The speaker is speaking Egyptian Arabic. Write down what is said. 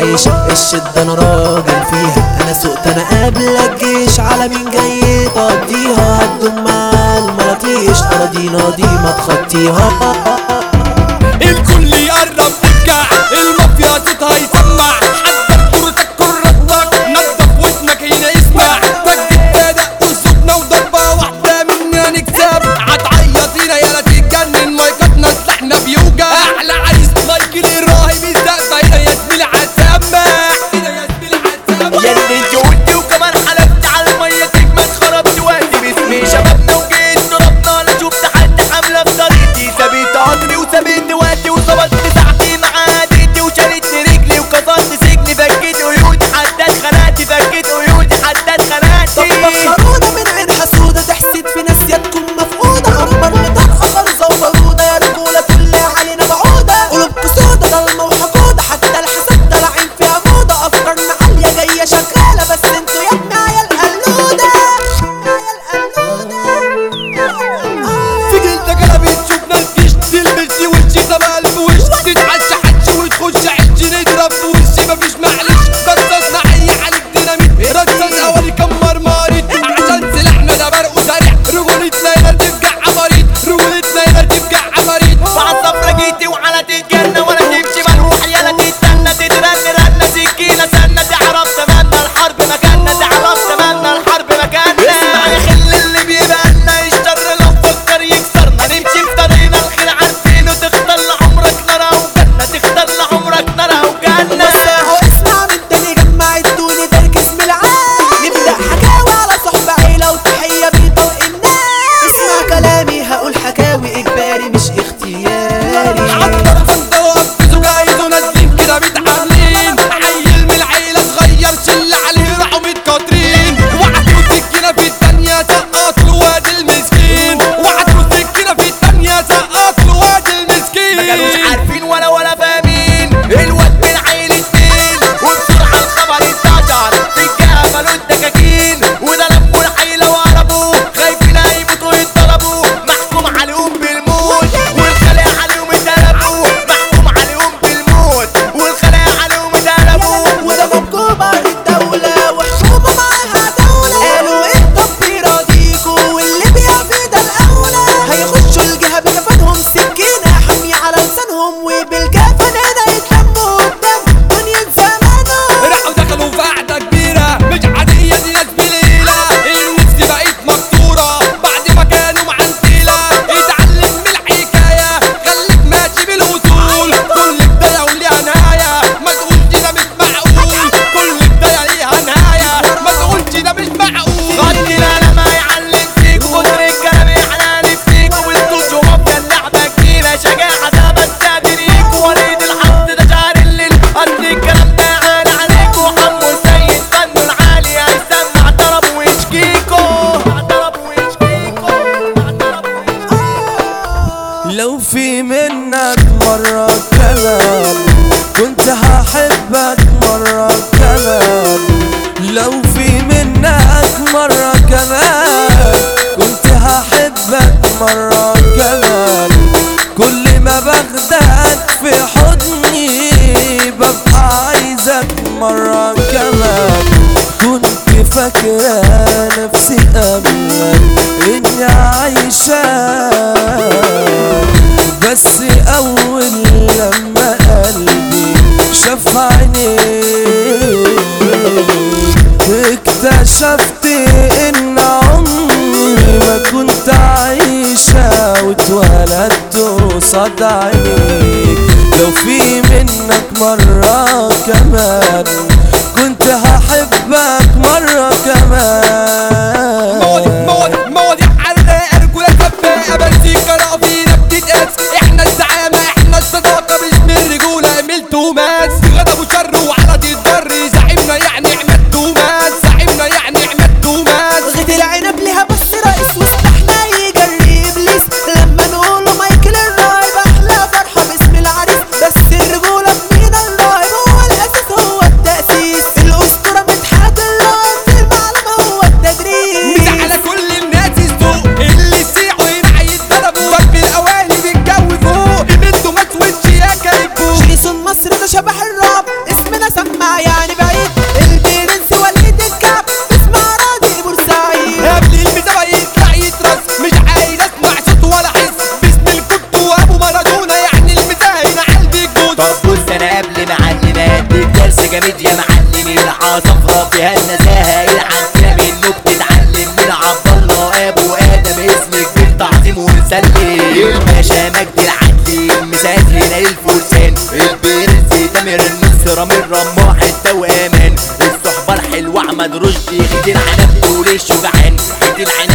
عيشة الشدة انا راجل فيها انا سقت انا قبلك جيش على مين جاي تقضيها هتدوم مع الملاطيش اراضينا دي ما تخطيها الكل يقرب ترجع المافيا صوتها يسمع حضر كرتك كرتك نضف ودنك هنا اسمع فجد بادق وصوتنا وضربة واحدة منا نكسب هتعيط هنا يالا تتجنن مايكاتنا سلاحنا بيوجع احلى عريس مايكل الراهب الزقفة هنا يا زميلي هتسمع هنا يا زميلي هتسمع يا اللي انت قلت وكمان حلفت على المية تجمد خربت وقتي باسمي شبابنا وجيت ضربنا لا شفت حد حاملة في طريقتي سابت عمري وسابت وقتي وظبطت ساعتي مع عادتي وشالت رجلي وكسرت سجني فكيت قيودي حتى اتخنقت فكيت قيودي حتى اتخنقت بخرودة من عين حسودة تحسد في ناس يا تكون مفقودة أكبر لطرقة فرزة وورودة يا رجولة كلها علينا بعودة قلوبكوا سودة ضلمة وحقودة حتى الحسد طالعين فيها موضة أفكارنا عالية جاية شغالة بس انتوا يا ابني عيال قلودة في جلدك انا بتشوف ناس جيش تلبس وشي سبقل في وش تتعشى حدش وتخش عش نضرب في وشي مفيش معلش رصاص نعي عليك ديناميت رصاص اولي كمر مارد عشان سلاحنا ده برق وسريع رجولتنا هنا تفجع عباريت رجولتنا هنا تفجع عباريت بعد صفرة جيتي وعلى تتجنى ولا تمشي ملوح يلا تستنى تترن رنة سكينة سنة تعرف تمامنا الحرب مكاننا تعرف تمامنا الحرب مكاننا اسمع يا خل اللي بيبقالنا الشر لو فكر يكسرنا نمشي في طريقنا الخير عارفينه تختار لعمرك نار او جنة تختار لعمرك نار او جنة اهو اسمع من تاني جمع الدوني تركز من العام نبدأ حكاوي على صحبة عيلة وتحية بيطلق الناس اسمع كلامي هقول حكاوي إجباري مش اختياري عطر فندق وقفزوا جايزوا نازلين كده متعاملين عيل من العيلة صغير شل عليه راحوا متكاترين وعدوا سكينة في التانية سقط له واد المسكين وعدوا سكينة في التانية سقط له واد ما كانوش المسكين عارفين ولا ولا فاهمين الواد من عيلة مين وبسرعة الخبر انتشر في الجهة مالوا الدكاكين وده لموا العيلة وهربوا خايفين هيموتوا يتضربوا محكوم عليهم بالموت والخلايا عليهم اتقلبوا محكوم عليهم بالموت والخلايا عليهم اتقلبوا وده حكومة الدولة وحكومة معاها دولة قالوا انتوا بيراضيكوا واللي بيعفي ده الأولى هيخشوا الجهة بكفنهم سكينة حامية على لسانهم وبالكفن هنا يتلموا قدام دنيا زمانهم راحوا دخلوا في قعدة كبيرة مش عادية دي ناس بليلة النفس بقت مكسورة بعد ما كانوا معنتيلة اتعلم من الحكاية خليك ماشي بالأصول كل بداية وليها نهاية ما تقولش ده مش معقول كل بداية ليها نهاية ما تقولش ده مش معقول خدي لا ما يعلم فيك وكتر الكلام يحلال فيك والصوت ومافيا اللعبة كتيرة شجاعة ده بس تدريك وليد الحظ ده شعر الليل أصل الكلام ده عان عليك وحمو السيد فنه العالي هيسمع طرب ويشكيكو طرب ويشكيكو طرب ويشكيكو لو في منك مرة كلام كنت هحبك مرة كمان لو في منك مرة كمان كنت هحبك مرة كمان كل ما باخدك في حضني ببقى عايزك مرة كمان كنت فاكرة نفسي قبلك اني عايشة بس اول لما قلبي شاف عينيك اكتشفت ان عمري ما كنت عايشة واتولدت قصاد عينيك لو في منك مرة كمان كنت هحبك مرة كمان مواضي مواضي مواضي حراقة رجولة سباقة بنزيكا رافينا بتتقاس احنا الزعامة احنا الصداقة مش من رجولة ملت وماس غضب وشر وعرض الضر زعيمنا يعني عماد وماس زعيمنا يعني عماد وماس غيت العنب ليها بس رئيس واستحنا يجري ابليس لما نقوله مايكل الراهب احلى فرحه باسم العريس بس الرجوله في مين الراهب هو الاساس هو التاسيس جامد يا معلم العصفرة فيها النزاهة العدية منه بتتعلم من عبد الله ابو ادم اسم كبير تعظيم ومسلم الباشا مجد العدل المساس هنا الفرسان البرنس تامر النصرة من رماح التوأمان الصحبة الحلوة احمد رشدي خد العنب طول الشجعان خد العنب